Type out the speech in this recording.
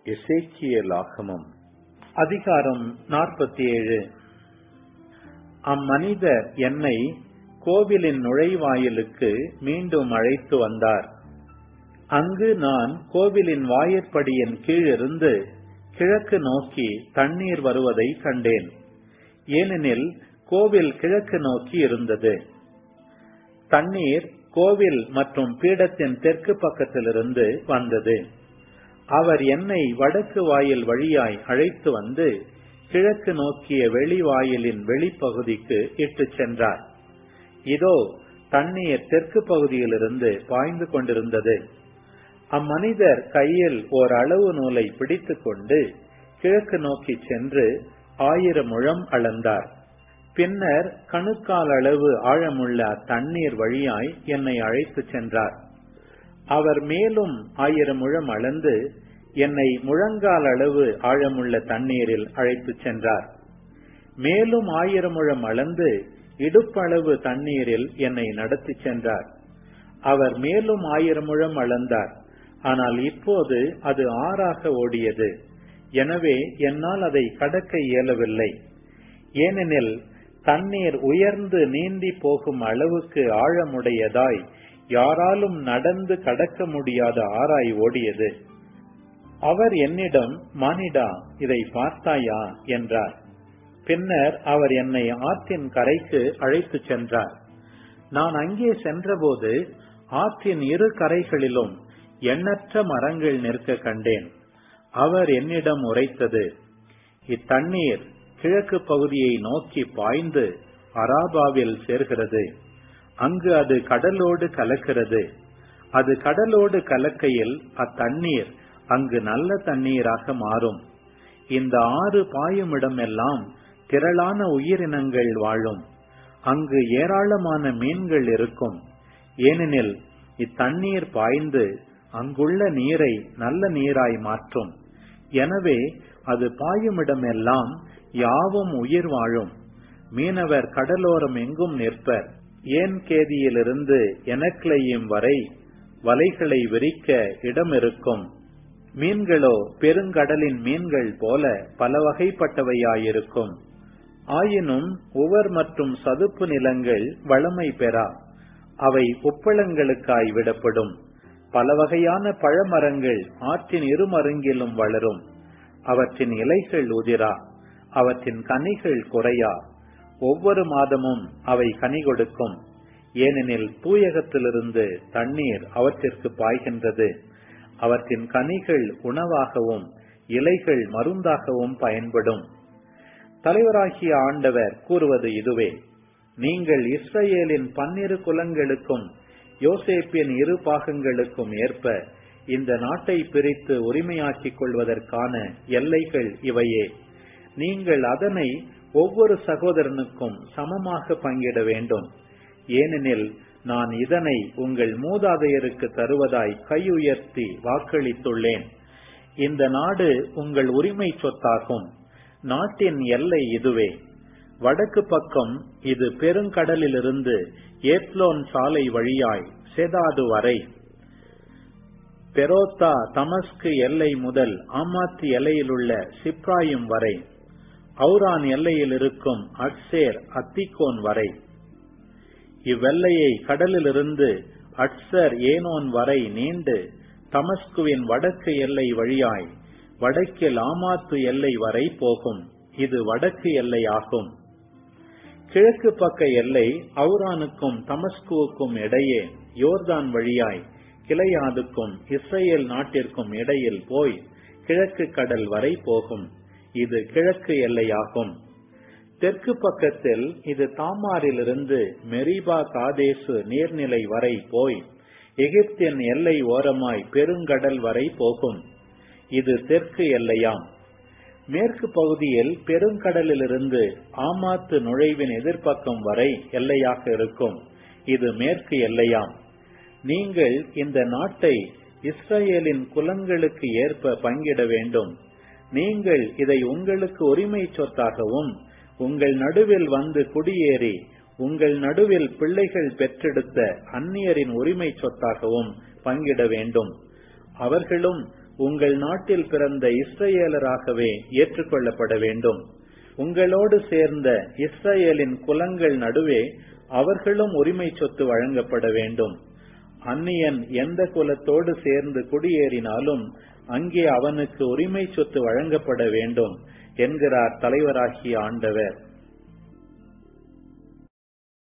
எசேக்கியலாகமம் அதிகாரம் நாற்பத்தி ஏழு அம்மனிதர் என்னை கோவிலின் நுழைவாயிலுக்கு மீண்டும் அழைத்து வந்தார் அங்கு நான் கோவிலின் வாயிற்படியின் கீழிருந்து கிழக்கு நோக்கி தண்ணீர் வருவதை கண்டேன் ஏனெனில் கோவில் கிழக்கு நோக்கி இருந்தது தண்ணீர் கோவில் மற்றும் பீடத்தின் தெற்கு பக்கத்திலிருந்து வந்தது அவர் என்னை வடக்கு வாயில் வழியாய் அழைத்து வந்து கிழக்கு நோக்கிய வெளிவாயிலின் வெளிப்பகுதிக்கு இட்டுச் சென்றார் இதோ தண்ணீர் தெற்கு பகுதியிலிருந்து பாய்ந்து கொண்டிருந்தது அம்மனிதர் கையில் ஓர் அளவு நூலை பிடித்துக் கொண்டு கிழக்கு நோக்கி சென்று ஆயிரம் முழம் அளந்தார் பின்னர் கணுக்கால் அளவு ஆழமுள்ள தண்ணீர் வழியாய் என்னை அழைத்து சென்றார் அவர் மேலும் ஆயிரம் முழம் அளந்து என்னை முழங்கால் அளவு ஆழமுள்ள தண்ணீரில் அழைத்து சென்றார் மேலும் ஆயிரம் முழம் அளந்து இடுப்பளவு தண்ணீரில் என்னை நடத்தி சென்றார் அவர் மேலும் ஆயிரம் முழம் அளந்தார் ஆனால் இப்போது அது ஆறாக ஓடியது எனவே என்னால் அதை கடக்க இயலவில்லை ஏனெனில் தண்ணீர் உயர்ந்து நீந்தி போகும் அளவுக்கு ஆழமுடையதாய் யாராலும் நடந்து கடக்க முடியாத ஆராய் ஓடியது அவர் என்னிடம் மானிடா இதை பார்த்தாயா என்றார் பின்னர் அவர் என்னை ஆற்றின் கரைக்கு அழைத்து சென்றார் நான் அங்கே சென்றபோது ஆற்றின் இரு கரைகளிலும் எண்ணற்ற மரங்கள் நிற்க கண்டேன் அவர் என்னிடம் உரைத்தது இத்தண்ணீர் கிழக்கு பகுதியை நோக்கி பாய்ந்து அராபாவில் சேர்கிறது அங்கு அது கடலோடு கலக்கிறது அது கடலோடு கலக்கையில் அத்தண்ணீர் அங்கு நல்ல தண்ணீராக மாறும் இந்த ஆறு பாயுமிடம் எல்லாம் திரளான உயிரினங்கள் வாழும் அங்கு ஏராளமான மீன்கள் இருக்கும் ஏனெனில் இத்தண்ணீர் பாய்ந்து அங்குள்ள நீரை நல்ல நீராய் மாற்றும் எனவே அது பாயுமிடமெல்லாம் யாவும் உயிர் வாழும் மீனவர் கடலோரம் எங்கும் நிற்பர் ஏன் கேதியிலிருந்து எனக்லையும் வரை வலைகளை விரிக்க இடம் இருக்கும் மீன்களோ பெருங்கடலின் மீன்கள் போல பல வகைப்பட்டவையாயிருக்கும் ஆயினும் உவர் மற்றும் சதுப்பு நிலங்கள் வளமை பெறா அவை உப்பளங்களுக்காய் விடப்படும் பல வகையான பழமரங்கள் ஆற்றின் இருமருங்கிலும் வளரும் அவற்றின் இலைகள் உதிரா அவற்றின் கனிகள் குறையா ஒவ்வொரு மாதமும் அவை கனி கொடுக்கும் ஏனெனில் தூயகத்திலிருந்து தண்ணீர் அவற்றிற்கு பாய்கின்றது அவற்றின் கனிகள் உணவாகவும் இலைகள் மருந்தாகவும் பயன்படும் தலைவராகிய ஆண்டவர் கூறுவது இதுவே நீங்கள் இஸ்ரேலின் பன்னிரு குலங்களுக்கும் யோசேப்பின் இரு பாகங்களுக்கும் ஏற்ப இந்த நாட்டை பிரித்து உரிமையாக்கிக் கொள்வதற்கான எல்லைகள் இவையே நீங்கள் அதனை ஒவ்வொரு சகோதரனுக்கும் சமமாக பங்கிட வேண்டும் ஏனெனில் நான் இதனை உங்கள் மூதாதையருக்கு தருவதாய் கையுயர்த்தி வாக்களித்துள்ளேன் இந்த நாடு உங்கள் உரிமை சொத்தாகும் நாட்டின் எல்லை இதுவே வடக்கு பக்கம் இது பெருங்கடலிலிருந்து ஏப்லோன் சாலை வழியாய் செதாது வரை பெரோத்தா தமஸ்கு எல்லை முதல் ஆமாத்து எல்லையிலுள்ள சிப்ராயும் வரை அவுரான் எல்லையில் இருக்கும் அட்சேர் அத்திகோன் வரை இவ்வெல்லையை கடலிலிருந்து அட்சர் ஏனோன் வரை நீண்டு தமஸ்குவின் வடக்கு எல்லை வழியாய் வடக்கில் ஆமாத்து எல்லை வரை போகும் இது வடக்கு எல்லை ஆகும் கிழக்கு பக்க எல்லை அவுரானுக்கும் தமஸ்குவுக்கும் இடையே யோர்தான் வழியாய் கிளையாதுக்கும் இஸ்ரேல் நாட்டிற்கும் இடையில் போய் கிழக்கு கடல் வரை போகும் இது கிழக்கு எல்லையாகும் தெற்கு பக்கத்தில் இது தாமாரிலிருந்து மெரிபா காதேசு நீர்நிலை வரை போய் எகிப்தின் எல்லை ஓரமாய் பெருங்கடல் வரை போகும் இது தெற்கு எல்லையாம் மேற்கு பகுதியில் பெருங்கடலிலிருந்து ஆமாத்து நுழைவின் எதிர்ப்பக்கம் வரை எல்லையாக இருக்கும் இது மேற்கு எல்லையாம் நீங்கள் இந்த நாட்டை இஸ்ரேலின் குலங்களுக்கு ஏற்ப பங்கிட வேண்டும் நீங்கள் இதை உங்களுக்கு உரிமை சொத்தாகவும் உங்கள் நடுவில் வந்து குடியேறி உங்கள் நடுவில் பிள்ளைகள் பெற்றெடுத்த அந்நியரின் உரிமை சொத்தாகவும் பங்கிட வேண்டும் அவர்களும் உங்கள் நாட்டில் பிறந்த இஸ்ரேலராகவே ஏற்றுக்கொள்ளப்பட வேண்டும் உங்களோடு சேர்ந்த இஸ்ரேலின் குலங்கள் நடுவே அவர்களும் உரிமை சொத்து வழங்கப்பட வேண்டும் அந்நியன் எந்த குலத்தோடு சேர்ந்து குடியேறினாலும் அங்கே அவனுக்கு உரிமை சொத்து வழங்கப்பட வேண்டும் என்கிறார் தலைவராகிய ஆண்டவர்